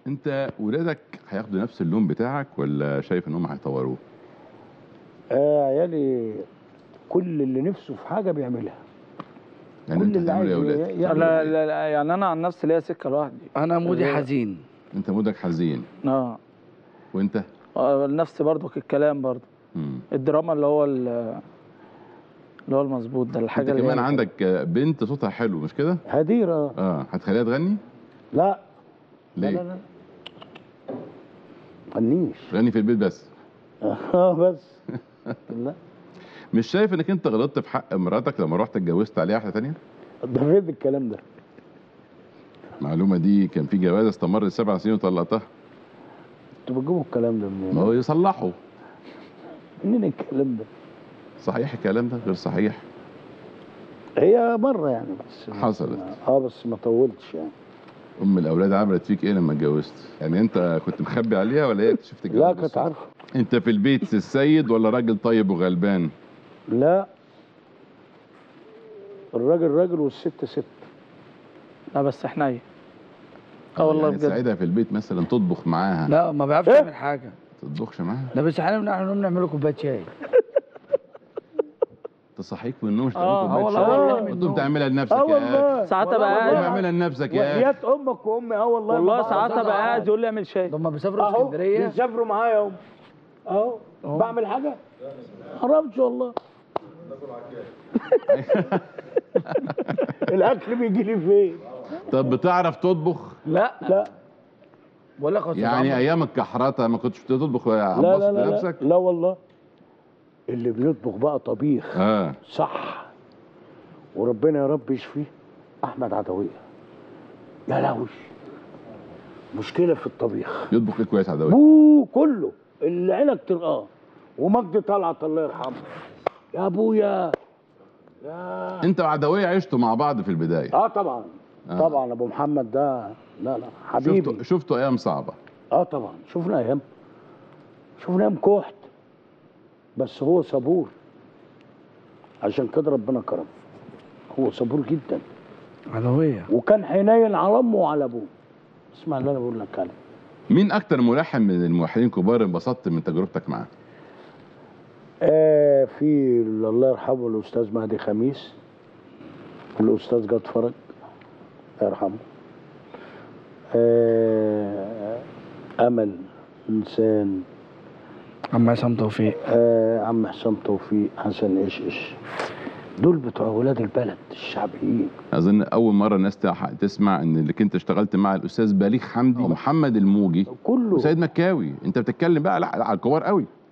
انت ولادك هياخدوا نفس اللون بتاعك ولا شايف انهم هيطوروه آه عيالي كل اللي نفسه في حاجه بيعملها يعني كل انت اللي هتعمل عايز ايه يا اولاد يعمل لا لا لا يعني انا عن نفسي ليا سكه لوحدي انا مودي حزين انت مودك حزين اه وانت آه، نفسي برضو الكلام برضو مم. الدراما اللي هو ال- اللي هو المظبوط ده الحاجه انت اللي كمان هي- عندك بنت صوتها حلو مش كده هديره اه هتخليها تغني لا لا ليه لا لا غنيش تغني في البيت بس اه بس لا مش شايف انك انت غلطت في حق مراتك لما رحت اتجوزت عليها واحده تانية ده فين الكلام ده المعلومه دي كان في جواز استمر سبع سنين وطلقتها انتوا بتجيبوا الكلام ده ما منين هو يصلحوا منين الكلام ده صحيح الكلام ده غير صحيح هي مره يعني بس حصلت. اه بس ما طولتش يعني ام الاولاد عملت فيك ايه لما اتجوزت يعني انت كنت مخبي عليها ولا هي اكتشفت الجواز لا بالصدفة؟ كانت عارفه انت في البيت السيد ولا راجل طيب وغلبان لا الراجل راجل والست ست لا بس حنين اه والله يعني بجد تساعدها في البيت مثلا تطبخ معاها لا ما بيعرفش إيه؟ يعمل حاجه تطبخش معاها ده بس احنا بنروح نقوم نعمل له كوبايه شاي تصحيك من النوم آه، تعمل هو كوباية لا، شاي. هو وتقوم تعملها لنفسك اه يا اخي والله ساعات والله أبقى قوم قاعد- والله. اعملها لنفسك يا اخي وحياة امك وامي اه والله والله ما ساعات بعرف ابقى قاعد أزعل. يقول لي اعمل شاي لما بيسافروا اهو اسكندريه بيسافروا معايا اهو اهو أهو. بعمل حاجه حرامش والله الاكل بيجي لي فين طب بتعرف تطبخ لا لا بقول لك يا أستاذ يعني عمرو، ايام الكحرته ما كنتش بتطبخ لا عباس لا لا, لا بنفسك لا والله اللي بيطبخ بقى طبيخ اه صح وربنا يا رب يشفيه احمد عدويه يا لهوي مشكله في الطبيخ يطبخ ايه كويس عدوي بو كله اللي عينك تلقاه ومجدي طلعت الله يرحمه يا ابويا يا انت وعدويه عشتوا مع بعض في البدايه اه طبعا آه. طبعا ابو محمد ده لا لا حبيبي شفتوا شفتوا ايام صعبه اه طبعا شفنا ايام شفنا ايام كحت بس هو صبور عشان كده ربنا كرم هو صبور جدا عدويه وكان حنين على امه وعلى ابوه اسمع اللي انا بقول لك عليه مين اكتر ملحن من الملحنين الكبار انبسطت من تجربتك معاه آه في الله يرحمه الاستاذ مهدي خميس والاستاذ جاد فرج الله يرحمه آه امل انسان عم عصام توفيق آه عم حسام توفيق حسن ايش ايش دول بتوع ولاد البلد الشعبيين اظن اول مره الناس تح- تسمع ان اللي كنت اشتغلت مع الاستاذ بليغ حمدي ومحمد الموجي كله وسيد مكاوي انت بتتكلم بقى لا على الكبار قوي